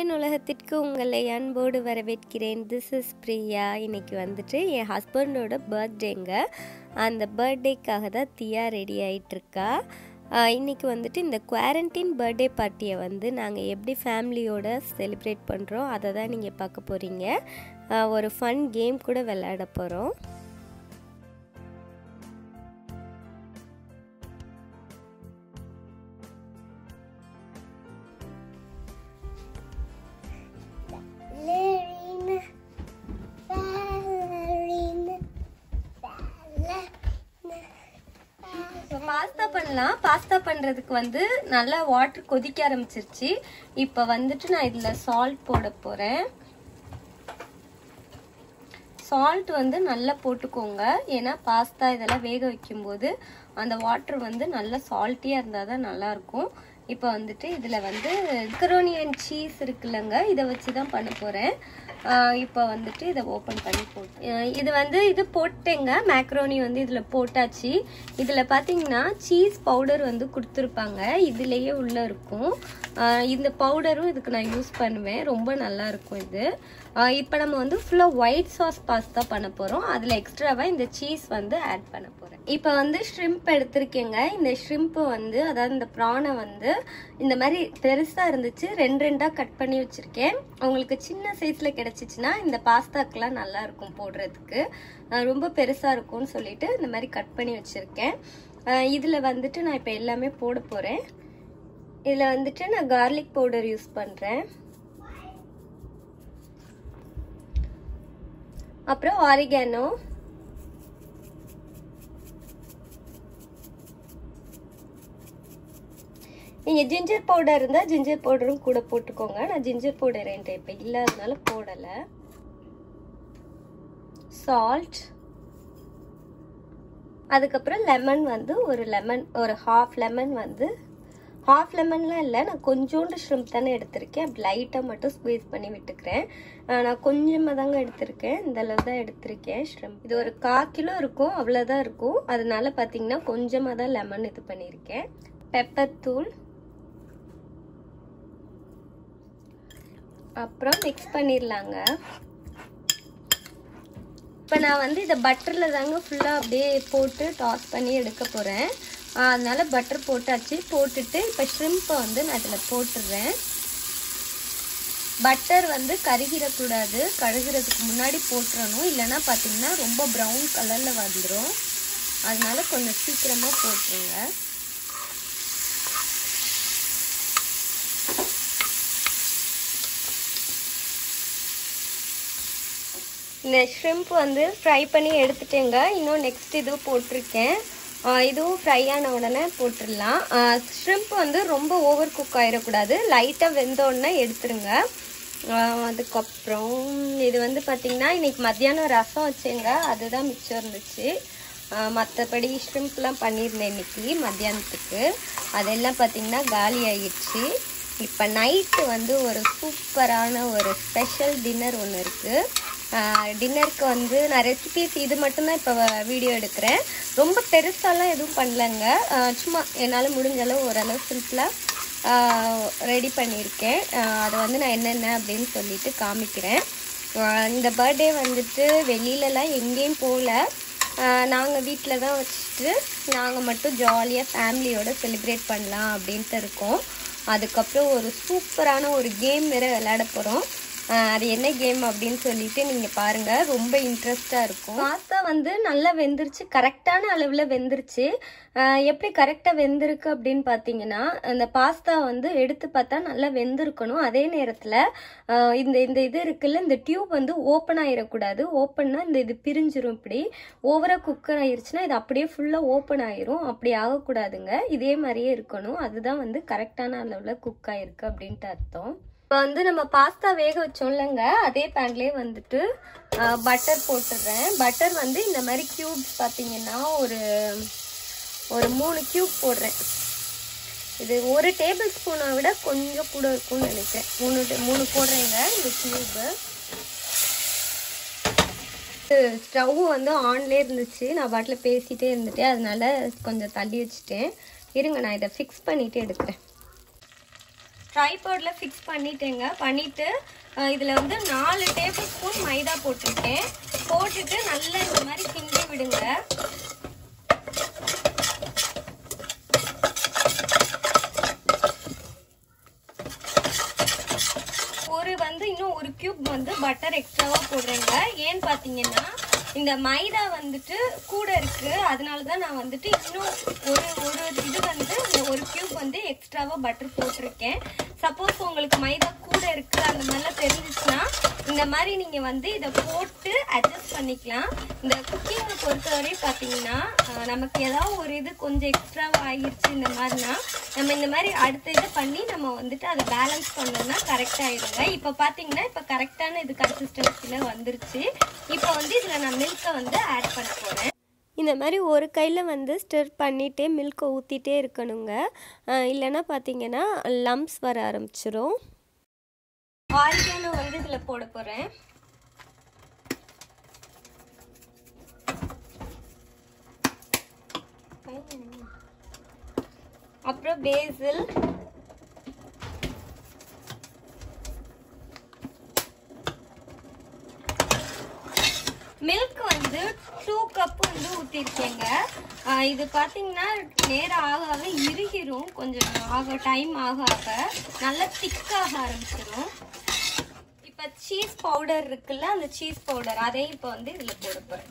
என் உலகத்திற்கு உங்களை அன்போடு வரவேற்கிறேன் திஸ் இஸ் பிரியா இன்னைக்கு வந்துட்டு என் ஹஸ்பண்டோட பர்த்டேங்க அந்த பர்த்டேக்காக தான் தியா ரெடி ஆகிட்டுருக்கா இன்றைக்கி வந்துட்டு இந்த குவாரண்டைன் பர்த்டே பார்ட்டியை வந்து நாங்கள் எப்படி ஃபேமிலியோட செலிப்ரேட் பண்ணுறோம் அதை தான் நீங்கள் பார்க்க போகிறீங்க ஒரு ஃபன் கேம் கூட விளையாட போகிறோம் Ballerina, ballerina, ballerina. இப்போ பாஸ்தா பண்ணலாம் பாஸ்தா பண்ணுறதுக்கு வந்து நல்லா வாட்டர் கொதிக்க ஆரம்பிச்சிருச்சு இப்போ வந்துட்டு நான் இதில் சால்ட் போட போகிறேன் சால்ட் வந்து நல்லா போட்டுக்கோங்க ஏன்னா பாஸ்தா இதெல்லாம் வேக வைக்கும்போது அந்த வாட்டர் வந்து நல்லா சால்ட்டியாக இருந்தால் தான் நல்லாயிருக்கும் இப்போ வந்துட்டு இதில் வந்து கரோனியன் சீஸ் இருக்குல்லங்க இதை வச்சு தான் பண்ண போகிறேன் இப்போ வந்துட்டு இதை ஓப்பன் பண்ணி போட்டு அஹ் இது வந்து இது போட்டேங்க மேக்ரோனி வந்து இதில் போட்டாச்சு இதில் பார்த்தீங்கன்னா சீஸ் பவுடர் வந்து கொடுத்துருப்பாங்க இதுலேயே உள்ளே இருக்கும் அஹ் இந்த பவுடரும் இதுக்கு நான் யூஸ் பண்ணுவேன் ரொம்ப நல்லா இருக்கும் இது இப்போ நம்ம வந்து ஃபுல்லாக ஒயிட் சாஸ் பாஸ்தா பண்ண போகிறோம் அதில் எக்ஸ்ட்ராவாக இந்த சீஸ் வந்து ஆட் பண்ண போகிறேன் இப்போ வந்து ஷ்ரிம்ப் எடுத்திருக்கேங்க இந்த ஷ்ரிம்ப்பு வந்து அதாவது இந்த ப்ரானை வந்து இந்த மாதிரி பெருசாக இருந்துச்சு ரெண்டு ரெண்டாக கட் பண்ணி வச்சுருக்கேன் உங்களுக்கு சின்ன சைஸில் கிடச்சிச்சின்னா இந்த பாஸ்தாக்கெலாம் நல்லா இருக்கும் போடுறதுக்கு அஹ் ரொம்ப பெருசாக இருக்கும்னு சொல்லிட்டு இந்த மாதிரி கட் பண்ணி வச்சுருக்கேன் இதில் வந்துட்டு நான் இப்போ எல்லாமே போட போகிறேன் இதில் வந்துட்டு நான் கார்லிக் பவுடர் யூஸ் பண்ணுறேன் அப்புறம் ஆரிகானோ நீங்கள் ஜிஞ்சர் பவுடர் இருந்தால் ஜிஞ்சர் பவுடரும் கூட போட்டுக்கோங்க நான் ஜிஞ்சர் பவுடர் என்கிட்ட இப்போ இல்லாதனால போடலை சால்ட் அதுக்கப்புறம் லெமன் வந்து ஒரு லெமன் ஒரு ஹாஃப் லெமன் வந்து ஹாஃப் லெமன்லாம் இல்லை நான் கொஞ்சோண்டு ஷ்ரிம்ப் தானே எடுத்திருக்கேன் அப்படி லைட்டாக மட்டும் ஸ்குவீஸ் பண்ணி விட்டுக்கிறேன் நான் கொஞ்சமாக தாங்க எடுத்திருக்கேன் இந்த அளவு தான் எடுத்திருக்கேன் ஷ்ரிம்ப் இது ஒரு கா கிலோ இருக்கும் அவ்வளோதான் இருக்கும் அதனால பார்த்தீங்கன்னா கொஞ்சமாக தான் லெமன் இது பண்ணியிருக்கேன் பெப்பர் தூள் அப்புறம் மிக்ஸ் பண்ணிடலாங்க இப்போ நான் வந்து இதை பட்டரில் தாங்க ஃபுல்லாக அப்படியே போட்டு டாஸ் பண்ணி எடுக்க போகிறேன் அதனால பட்டர் போட்டாச்சு போட்டுட்டு இப்போ ஷ்ரிம்ப்பை வந்து நான் இதில் போட்டுடுறேன் பட்டர் வந்து கருகிடக்கூடாது கழுகுறதுக்கு முன்னாடி போட்டுறணும் இல்லைன்னா பார்த்தீங்கன்னா ரொம்ப ப்ரௌன் கலரில் வந்துடும் அதனால கொஞ்சம் சீக்கிரமாக போட்டுருங்க இந்த ஷ்ரிம்ப் வந்து ஃப்ரை பண்ணி எடுத்துட்டேங்க இன்னும் நெக்ஸ்ட் இது போட்டிருக்கேன் இதுவும் ஃப்ரை ஆன உடனே போட்டுடலாம் ஷ்ரிம்ப் வந்து ரொம்ப ஓவர் குக் ஆகிடக்கூடாது லைட்டாக வெந்தோடனே எடுத்துருங்க அதுக்கப்புறம் இது வந்து பார்த்திங்கன்னா இன்றைக்கி மத்தியானம் ரசம் வச்சேங்க அதுதான் மிச்சம் இருந்துச்சு மற்றபடி ஷ்ரிம்ப்லாம் பண்ணியிருந்தேன் இன்னைக்கு மத்தியானத்துக்கு அதெல்லாம் பார்த்திங்கன்னா காலி ஆகிடுச்சு இப்போ நைட்டு வந்து ஒரு சூப்பரான ஒரு ஸ்பெஷல் டின்னர் ஒன்று இருக்குது டின்னருக்கு வந்து நான் ரெசிபிஸ் இது மட்டும்தான் இப்போ வீடியோ எடுக்கிறேன் ரொம்ப பெருசாலாம் எதுவும் பண்ணலங்க சும்மா என்னால் முடிஞ்ச அளவு ஓரளவு சிம்பிளாக ரெடி பண்ணியிருக்கேன் அதை வந்து நான் என்னென்ன அப்படின்னு சொல்லிட்டு காமிக்கிறேன் இந்த பர்த்டே வந்துட்டு வெளியிலலாம் எங்கேயும் போகல நாங்கள் வீட்டில் தான் வச்சுட்டு நாங்கள் மட்டும் ஜாலியாக ஃபேமிலியோடு செலிப்ரேட் பண்ணலாம் அப்படின்ட்டு இருக்கோம் அதுக்கப்புறம் ஒரு சூப்பரான ஒரு கேம் வேறு விளையாட போகிறோம் அது என்ன கேம் அப்படின்னு சொல்லிட்டு நீங்கள் பாருங்கள் ரொம்ப இன்ட்ரெஸ்டாக இருக்கும் பாஸ்தா வந்து நல்லா வெந்துருச்சு கரெக்டான அளவில் வெந்துருச்சு எப்படி கரெக்டாக வெந்திருக்கு அப்படின்னு பார்த்தீங்கன்னா அந்த பாஸ்தா வந்து எடுத்து பார்த்தா நல்லா வெந்திருக்கணும் அதே நேரத்தில் இந்த இந்த இது இருக்குல்ல இந்த டியூப் வந்து ஓப்பன் ஆகிடக்கூடாது ஓப்பன்னா இந்த இது பிரிஞ்சிரும் இப்படி ஓவராக குக்கர் ஆயிருச்சுன்னா இது அப்படியே ஃபுல்லாக ஓப்பன் ஆயிரும் அப்படி ஆகக்கூடாதுங்க இதே மாதிரியே இருக்கணும் அதுதான் வந்து கரெக்டான அளவில் குக் ஆயிருக்கு அப்படின்ட்டு அர்த்தம் இப்போ வந்து நம்ம பாஸ்தா வேக வச்சோம்லங்க அதே பேன்லேயே வந்துட்டு பட்டர் போட்டுடுறேன் பட்டர் வந்து இந்த மாதிரி க்யூப்ஸ் பார்த்தீங்கன்னா ஒரு ஒரு மூணு க்யூப் போடுறேன் இது ஒரு டேபிள் ஸ்பூனை விட கொஞ்சம் கூட இருக்கும்னு நினைக்கிறேன் மூணு மூணு போடுறேங்க இந்த க்யூப்பு ஸ்டவ் வந்து ஆன்லேயே இருந்துச்சு நான் பாட்டில் பேசிகிட்டே இருந்துட்டேன் அதனால கொஞ்சம் தள்ளி வச்சுட்டேன் இருங்க நான் இதை ஃபிக்ஸ் பண்ணிவிட்டு எடுக்கிறேன் ட்ரைபோர்டில் ஃபிக்ஸ் பண்ணிட்டேங்க பண்ணிவிட்டு இதில் வந்து நாலு டேபிள் ஸ்பூன் மைதா போட்டிருக்கேன் போட்டுட்டு நல்லா இந்த மாதிரி கிண்டி விடுங்க ஒரு வந்து இன்னும் ஒரு கியூப் வந்து பட்டர் எக்ஸ்ட்ராவா போடுறேங்க ஏன்னு பாத்தீங்கன்னா இந்த மைதா வந்துட்டு கூட இருக்கு அதனால தான் நான் வந்துட்டு இன்னும் ஒரு ஒரு இது வந்து இந்த ஒரு கியூப் வந்து எக்ஸ்ட்ராவா பட்டர் போட்டிருக்கேன் சப்போஸ் உங்களுக்கு மைதா கூட இருக்கு அந்த மாதிரிலாம் தெரிஞ்சிச்சுன்னா இந்த மாதிரி நீங்க வந்து இதை போட்டு அட்ஜஸ்ட் பண்ணிக்கலாம் இந்த குக்கிங்கை பொறுத்தவரை பார்த்தீங்கன்னா அஹ், நமக்கு ஏதாவது ஒரு இது கொஞ்சம் எக்ஸ்ட்ராவா ஆகிருச்சு இந்த மாதிரினா நம்ம இந்த மாதிரி அடுத்த இது பண்ணி நம்ம வந்துட்டு அதை பேலன்ஸ் பண்ணோம்னா கரெக்ட் ஆயிடுங்க இப்போ பார்த்தீங்கன்னா இப்போ கரெக்டான இது கன்சிஸ்டன்சியில் வந்துருச்சு இப்போ வந்து இதில் நான் மில்கை வந்து ஆட் பண்ண போகிறேன் இந்த மாதிரி ஒரு கையில் வந்து ஸ்டிர் பண்ணிகிட்டே மில்கை ஊற்றிட்டே இருக்கணுங்க அஹ் இல்லைன்னா பார்த்தீங்கன்னா லம்ப்ஸ் வர ஆரம்பிச்சிரும் ஆரிகானோ வந்து இதில் போட போகிறேன் அப்புறம் பேசில் மில்க் வந்து டூ கப் வந்து ஊற்றிருக்கேங்க இது பார்த்தீங்கன்னா நேரம் ஆக ஆக இறுகிரும் கொஞ்சம் ஆக டைம் ஆக ஆக நல்லா திக்காக ஆரம்பிச்சிடும் இப்போ சீஸ் பவுடர் இருக்குல்ல அந்த சீஸ் பவுடர் அதையும் இப்போ வந்து இதில் போட போகிறேன்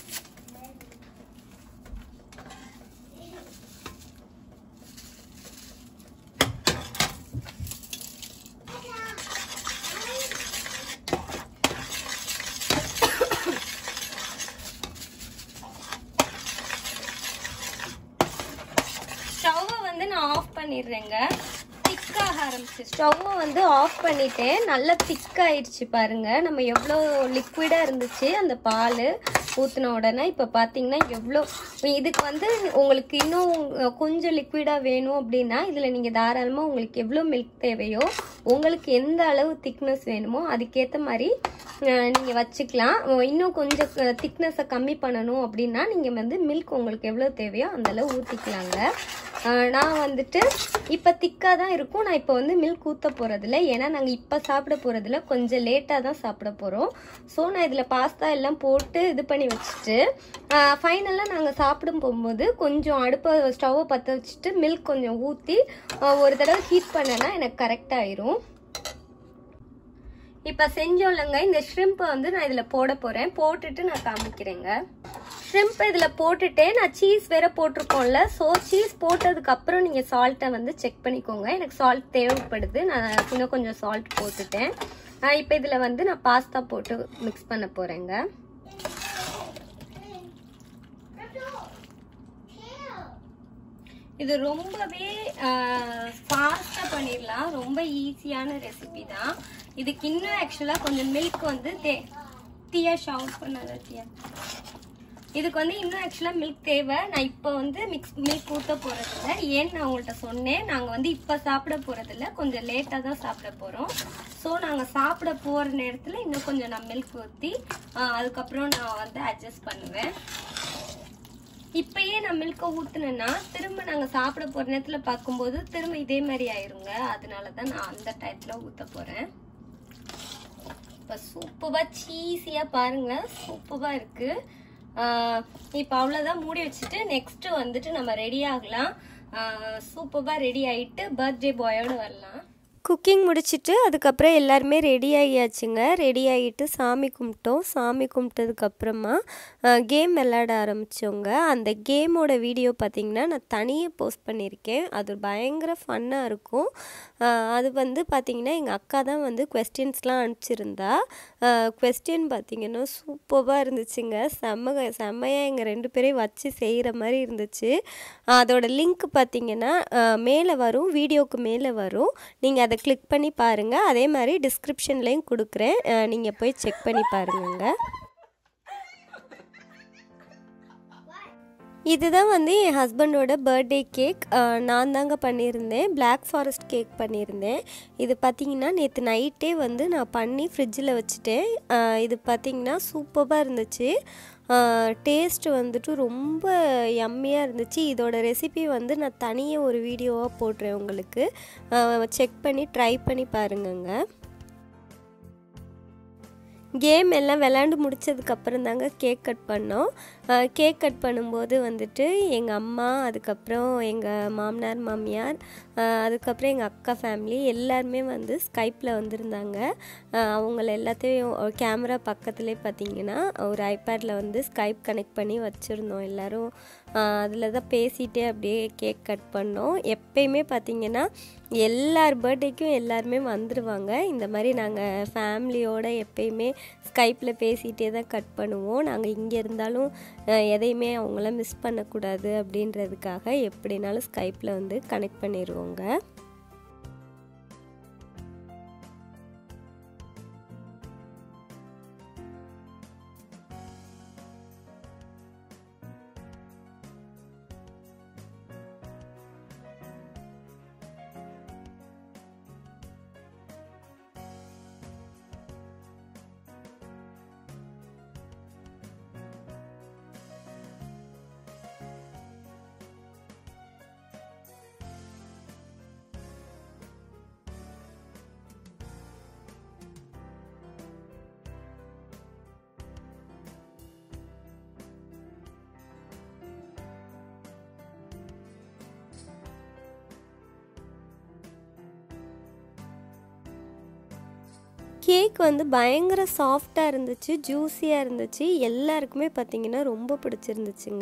ஸ்டவ்வை வந்து நான் ஆஃப் பண்ணிடுறேங்க திக்காக ஆரம்பிச்சு ஸ்டவ்வை வந்து ஆஃப் பண்ணிட்டேன் நல்லா திக்காயிடுச்சு பாருங்க நம்ம எவ்வளோ லிக்விடாக இருந்துச்சு அந்த பால் ஊற்றின உடனே இப்போ பார்த்தீங்கன்னா எவ்வளோ இதுக்கு வந்து உங்களுக்கு இன்னும் கொஞ்சம் லிக்விடாக வேணும் அப்படின்னா இதில் நீங்கள் தாராளமாக உங்களுக்கு எவ்வளோ மில்க் தேவையோ உங்களுக்கு எந்த அளவு திக்னஸ் வேணுமோ அதுக்கேற்ற மாதிரி நீங்கள் வச்சுக்கலாம் இன்னும் கொஞ்சம் திக்னஸை கம்மி பண்ணணும் அப்படின்னா நீங்கள் வந்து மில்க் உங்களுக்கு எவ்வளோ தேவையோ அந்த அளவு ஊற்றிக்கலாங்க நான் வந்துட்டு இப்போ திக்காக தான் இருக்கும் நான் இப்போ வந்து மில்க் ஊற்ற போகிறதில்ல ஏன்னா நாங்கள் இப்போ சாப்பிட போகிறதில்ல கொஞ்சம் லேட்டாக தான் சாப்பிட போகிறோம் ஸோ நான் இதில் பாஸ்தா எல்லாம் போட்டு இது பண்ணி வச்சுட்டு ஃபைனலாக நாங்கள் சாப்பிடும் போகும்போது கொஞ்சம் அடுப்பை ஸ்டவ்வை பற்ற வச்சுட்டு மில்க் கொஞ்சம் ஊற்றி ஒரு தடவை ஹீட் பண்ணேன்னா எனக்கு கரெக்டாக ஆயிரும் இப்போ செஞ்சோம்லங்க இந்த ஷ்ரிம்பை வந்து நான் இதில் போட போகிறேன் போட்டுட்டு நான் காமிக்கிறேங்க ஷ்ரிம்ப் இதில் போட்டுட்டேன் நான் சீஸ் வேற போட்டிருக்கோம்ல ஸோ சீஸ் போட்டதுக்கு அப்புறம் நீங்கள் சால்ட்டை வந்து செக் பண்ணிக்கோங்க எனக்கு சால்ட் தேவைப்படுது நான் இன்னும் கொஞ்சம் சால்ட் போட்டுட்டேன் இப்போ இதில் வந்து நான் பாஸ்தா போட்டு மிக்ஸ் பண்ண போகிறேங்க இது ரொம்பவே ஃபாஸ்ட்டாக பண்ணிடலாம் ரொம்ப ஈஸியான ரெசிபி தான் இதுக்கு இன்னும் ஆக்சுவலாக கொஞ்சம் மில்க் வந்து தே டீயா ஷவுட் பண்ணாத டீயா இதுக்கு வந்து இன்னும் ஆக்சுவலாக மில்க் தேவை நான் இப்போ வந்து மிக்ஸ் மில்க் ஊற்ற போகிறதில்ல ஏன்னு நான் உங்கள்கிட்ட சொன்னேன் நாங்கள் வந்து இப்போ சாப்பிட போகிறதில்ல கொஞ்சம் லேட்டாக தான் சாப்பிட போகிறோம் ஸோ நாங்கள் சாப்பிட போகிற நேரத்தில் இன்னும் கொஞ்சம் நான் மில்க் ஊற்றி அதுக்கப்புறம் நான் வந்து அட்ஜஸ்ட் பண்ணுவேன் இப்பயே நான் மில்கை ஊத்துனேன்னா திரும்ப நாங்கள் சாப்பிட போகிற நேரத்தில் பார்க்கும்போது திரும்ப இதே மாதிரி ஆயிருங்க அதனால தான் நான் அந்த டயத்தில் ஊற்ற போகிறேன் இப்போ சூப்பராக சீஸியாக பாருங்களேன் சூப்பராக இருக்குது இப்போ அவ்வளோதான் மூடி வச்சுட்டு நெக்ஸ்ட்டு வந்துட்டு நம்ம ரெடி ஆகலாம் சூப்பராக ரெடி ஆகிட்டு பர்த்டே பாயோடு வரலாம் குக்கிங் முடிச்சிட்டு அதுக்கப்புறம் எல்லாருமே ரெடி ஆகியாச்சுங்க ரெடி ஆகிட்டு சாமி கும்பிட்டோம் சாமி கும்பிட்டதுக்கப்புறமா கேம் விளையாட ஆரம்பித்தோங்க அந்த கேமோட வீடியோ பார்த்திங்கன்னா நான் தனியாக போஸ்ட் பண்ணியிருக்கேன் அது பயங்கர ஃபன்னாக இருக்கும் அஹ் அது வந்து பார்த்திங்கன்னா எங்கள் அக்கா தான் வந்து கொஸ்டின்ஸ்லாம் அனுப்பிச்சிருந்தா கொஸ்டின் பார்த்திங்கன்னா சூப்பராக இருந்துச்சுங்க செம்ம செம்மையாக எங்கள் ரெண்டு பேரையும் வச்சு செய்கிற மாதிரி இருந்துச்சு அதோட லிங்க் பார்த்திங்கன்னா மேலே வரும் வீடியோக்கு மேலே வரும் நீங்கள் அதை கிளிக் பண்ணி பாருங்கள் அதே மாதிரி டிஸ்கிரிப்ஷன்லேயும் கொடுக்குறேன் நீங்கள் போய் செக் பண்ணி பாருங்கங்க இதுதான் வந்து என் ஹஸ்பண்டோட பர்த்டே கேக் நான் தாங்க பண்ணியிருந்தேன் Black ஃபாரஸ்ட் கேக் பண்ணியிருந்தேன் இது பார்த்திங்கன்னா நேற்று நைட்டே வந்து நான் பண்ணி ஃப்ரிட்ஜில் வச்சுட்டேன் அஹ் இது பார்த்திங்கன்னா சூப்பராக இருந்துச்சு டேஸ்ட் வந்துட்டு ரொம்ப யம்மியாக இருந்துச்சு இதோட ரெசிபி வந்து நான் தனியாக ஒரு வீடியோவாக போடுறேன் உங்களுக்கு செக் பண்ணி ட்ரை பண்ணி பாருங்கங்க கேம் எல்லாம் விளாண்டு முடிச்சதுக்கப்புறம் தாங்க கேக் கட் பண்ணோம் கேக் கட் பண்ணும்போது வந்துட்டு எங்கள் அம்மா அதுக்கப்புறம் எங்கள் மாமனார் மாமியார் அஹ் அதுக்கப்புறம் எங்கள் அக்கா ஃபேமிலி எல்லாருமே வந்து ஸ்கைப்பில் வந்திருந்தாங்க அஹ் அவங்கள எல்லாத்தையும் கேமரா பக்கத்துலேயே பார்த்தீங்கன்னா ஒரு ஐபேடில் வந்து ஸ்கைப் கனெக்ட் பண்ணி வச்சுருந்தோம் எல்லோரும் அதில் தான் பேசிகிட்டே அப்படியே கேக் கட் பண்ணோம் எப்பயுமே பார்த்தீங்கன்னா எல்லார் பர்த்டேக்கும் எல்லாருமே வந்துடுவாங்க இந்த மாதிரி நாங்கள் ஃபேமிலியோட எப்பயுமே ஸ்கைப்பில் பேசிகிட்டே தான் கட் பண்ணுவோம் நாங்கள் இங்கே இருந்தாலும் அஹ், எதையுமே அவங்கள மிஸ் பண்ணக்கூடாது அப்படின்றதுக்காக எப்படினாலும் ஸ்கைப்பில் வந்து கனெக்ட் பண்ணிடுவோங்க கேக் வந்து பயங்கர சாஃப்டாக இருந்துச்சு ஜூஸியாக இருந்துச்சு எல்லாருக்குமே பார்த்தீங்கன்னா ரொம்ப பிடிச்சிருந்துச்சுங்க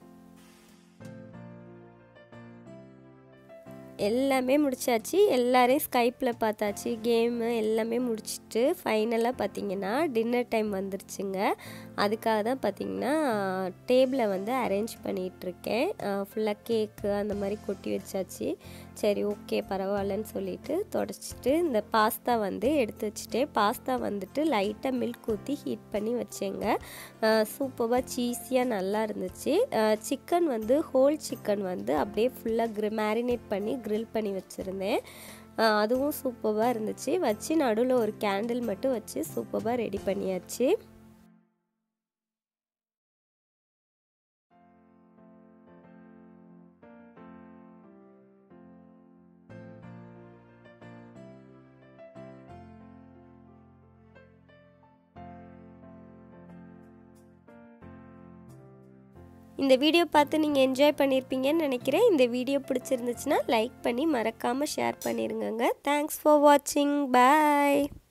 எல்லாமே முடிச்சாச்சு எல்லாரையும் ஸ்கைப்பில் பார்த்தாச்சு கேமு எல்லாமே முடிச்சுட்டு ஃபைனலாக பார்த்தீங்கன்னா டின்னர் டைம் வந்துருச்சுங்க அதுக்காக தான் பார்த்தீங்கன்னா டேபிளை வந்து அரேஞ்ச் பண்ணிகிட்ருக்கேன் ஃபுல்லாக கேக்கு அந்த மாதிரி கொட்டி வச்சாச்சு சரி ஓகே பரவாயில்லன்னு சொல்லிட்டு தொடச்சிட்டு இந்த பாஸ்தா வந்து எடுத்து வச்சுட்டேன் பாஸ்தா வந்துட்டு லைட்டாக மில்க் ஊற்றி ஹீட் பண்ணி வச்சேங்க சூப்பராக சீஸியாக நல்லா இருந்துச்சு சிக்கன் வந்து ஹோல் சிக்கன் வந்து அப்படியே ஃபுல்லாக க்ரி மேரினேட் பண்ணி க்ரில் பண்ணி வச்சுருந்தேன் அதுவும் சூப்பராக இருந்துச்சு வச்சு நடுவில் ஒரு கேண்டில் மட்டும் வச்சு சூப்பராக ரெடி பண்ணியாச்சு இந்த வீடியோ பார்த்து நீங்கள் என்ஜாய் பண்ணியிருப்பீங்கன்னு நினைக்கிறேன் இந்த வீடியோ பிடிச்சிருந்துச்சுன்னா லைக் பண்ணி மறக்காமல் ஷேர் பண்ணிடுங்க தேங்க்ஸ் ஃபார் வாட்சிங் பாய்